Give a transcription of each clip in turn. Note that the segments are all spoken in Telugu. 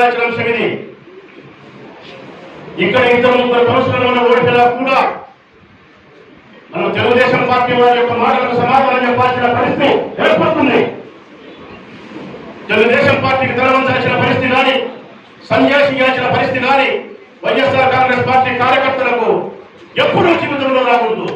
గమనించాల్సిన అంశం ఇది ఇక్కడ ఇద్దరు ముగ్గురు కౌన్సిలర్లను ఓడిపోయినా కూడా మనం తెలుగుదేశం పార్టీ వారి యొక్క మాటలకు సమాధానం చెప్పాల్సిన పరిస్థితి ఏర్పడుతుంది తెలుగుదేశం పార్టీకి తెలవంచాల్సిన పరిస్థితి కానీ సన్యాసి ఇవ్వాల్సిన పరిస్థితి కానీ వైఎస్ఆర్ కాంగ్రెస్ పార్టీ కార్యకర్తలకు ఎప్పుడూ జీవితంలో రాకూడదు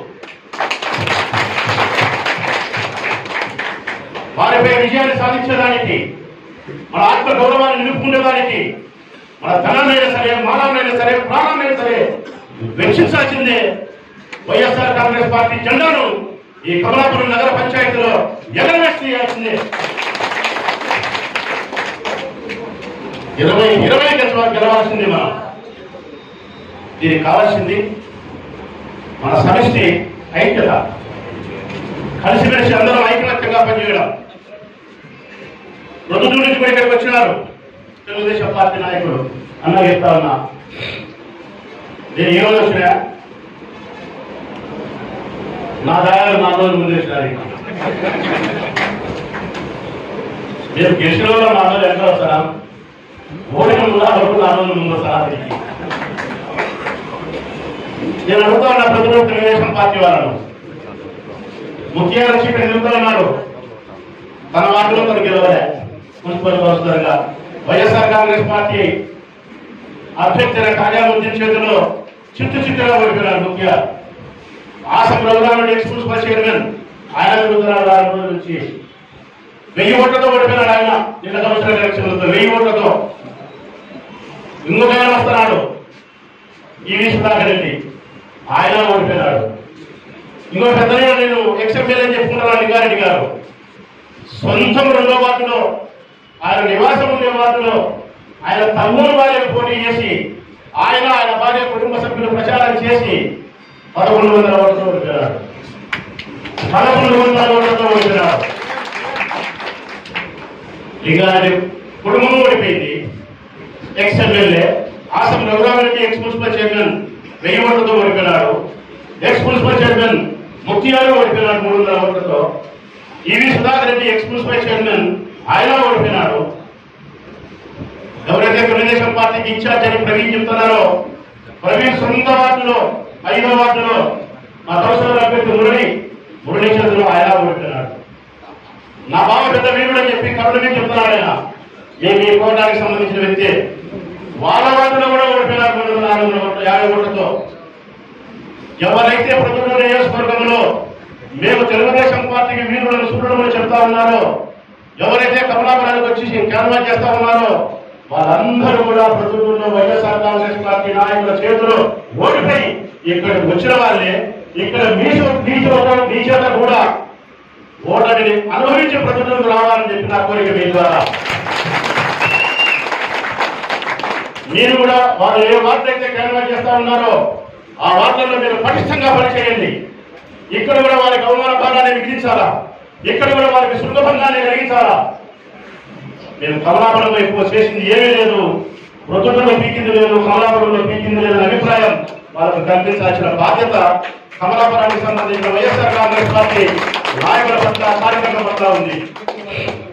వారిపై విజయాన్ని సాధించడానికి మన ఆత్మ గౌరవాన్ని నిలుపుకునేదానికి మన ధనాన్నైనా సరే మానవునైనా సరే ప్రాణాన్నైనా సరే వెచ్చించాల్సిందే వైఎస్ఆర్ కాంగ్రెస్ పార్టీ జెండాను ఈ కమలాపురం నగర పంచాయతీలో ఎగరవేసేయాల్సిందే ఇరవై ఇరవై గెలవ గెలవాల్సింది మనం దీనికి కావాల్సింది మన సమిష్టి ఐక్యత కలిసిమెలిసి అందరం ఐకమత్యంగా పనిచేయడం రెండు నుంచి కూడా ఇక్కడికి వచ్చినారు తెలుగుదేశం పార్టీ నాయకులు అన్న చెప్తా ఉన్నా నేను ఏ రోజు వచ్చినా నా దాయాలు నా రోజు ముందు వచ్చినారు ఇక్కడ. నేను గెలిచిన వాళ్ళు నా రోజు ఎంత వస్తారా ఓడిన ముందు వరకు నా రోజు ముందు వస్తారా దీనికి. నేను అడుగుతా ఉన్నా ప్రతిరోజు తెలుగుదేశం పార్టీ వాళ్ళను ముఖ్యంగా వచ్చి ఇక్కడ నిలుపుతా ఉన్నాడు తన వాటిలో తను గెలవలే మున్సిపల్ కౌన్సిలర్గా వైఎస్ఆర్ కాంగ్రెస్ పార్టీ అభ్యర్థి కార్యాలయం చేతిలో చిత్తు చిత్తుగా ఓడిపోయినాడు ముఖ్య ఆసం రఘురాముడి ఎక్స్ మున్సిపల్ చైర్మన్ ఆయన తిరుగుతున్నాడు ఆరు రోజుల నుంచి వెయ్యి ఓట్లతో ఓడిపోయినాడు ఆయన నిన్న సంవత్సరాల ఎలక్షన్లతో వెయ్యి ఓట్లతో ఇంకొక ఆయన వస్తున్నాడు ఈ విశ్వనాథ్ రెడ్డి ఆయన ఓడిపోయినాడు ఇంకో పెద్దనే నేను ఎక్స్ఎమ్మెల్యే అని చెప్పుకుంటున్నాను లింగారెడ్డి గారు సొంతం రెండో వార్డులో ఆయన నివాసం ఉండే వార్డులో ఆయన తమ్ముడు భార్యకు పోటీ చేసి ఆయన ఆయన భార్య కుటుంబ సభ్యులు ప్రచారం చేసి పదకొండు వందల ఓట్లతో ఓడిపోయాడు పదకొండు వందల ఓట్లతో ఓడిపోయాడు లింగారెడ్డి కుటుంబం ఓడిపోయింది ex MLA Aasam Raghuramareddy ex municipal chairman వెయ్యి ఓట్లతో ఓడిపోయినాడు ఎక్స్ మున్సిపల్ చైర్మన్ ముక్తియారు ఓడిపోయినాడు మూడు వందల ఓట్లతో EV Sudhakar Reddy ex municipal chairman ఆయన ఓడిపోయినాడు ఎవరైతే తెలుగుదేశం పార్టీకి ఇన్ఛార్జ్ అని ప్రవీణ్ చెప్తున్నారో ప్రవీణ్ సొంత వార్డులో ఐదో వార్డులో మా కౌన్సిలర్ అభ్యర్థి మురళి మురళీచంద్రులు ఆయన ఓడిపోయినాడు నా బావ పెద్ద వీరుడు అని చెప్పి కరుణ మీద చెప్తున్నాడు ఆయన ఏ మీ కోటానికి సంబంధించిన వ్యక్తి వాళ్ళ వాటిలో కూడా ఓడిపోయినారు మూడు వందల నాలుగు వందల ఓట్లు యాభై ఓట్లతో ఎవరైతే ప్రభుత్వ నియోజకవర్గంలో మేము తెలుగుదేశం పార్టీకి వీరులను సుబ్రహ్మణ్యం చెప్తా ఉన్నారో ఎవరైతే కమలాపురానికి వచ్చి క్యాన్వాస్ చేస్తా ఉన్నారో వాళ్ళందరూ కూడా ప్రతిపక్షంలో వైఎస్ఆర్ కాంగ్రెస్ పార్టీ నాయకుల చేతులు ఓడిపోయి ఇక్కడికి వచ్చిన వాళ్ళే ఇక్కడ మీ చో- మీ చోట మీ చేత కూడా ఓటమిని అనుభవించే ప్రతినిధులు రావాలని చెప్పి నా కోరిక మీ ద్వారా మీరు కూడా వారు ఏ వార్త అయితే క్యాన్వాస్ చేస్తా ఉన్నారో ఆ వార్తల్లో మీరు పటిష్టంగా పనిచేయండి ఇక్కడ కూడా వారికి అవమాన భాగాన్ని విధించాలా ఇక్కడ కూడా వారికి సులభంగానే కలిగించాలా మేము కమలాపురంలో ఎక్కువ చేసింది ఏమీ లేదు ప్రొద్దుటలో పీకింది లేదు కమలాపురంలో పీకింది లేదు అనే అభిప్రాయం వాళ్ళకు కల్పించాల్సిన బాధ్యత కమలాపురానికి సంబంధించిన వైఎస్ఆర్ కాంగ్రెస్ పార్టీ నాయకుల పట్ల కార్యకర్తల పట్ల ఉంది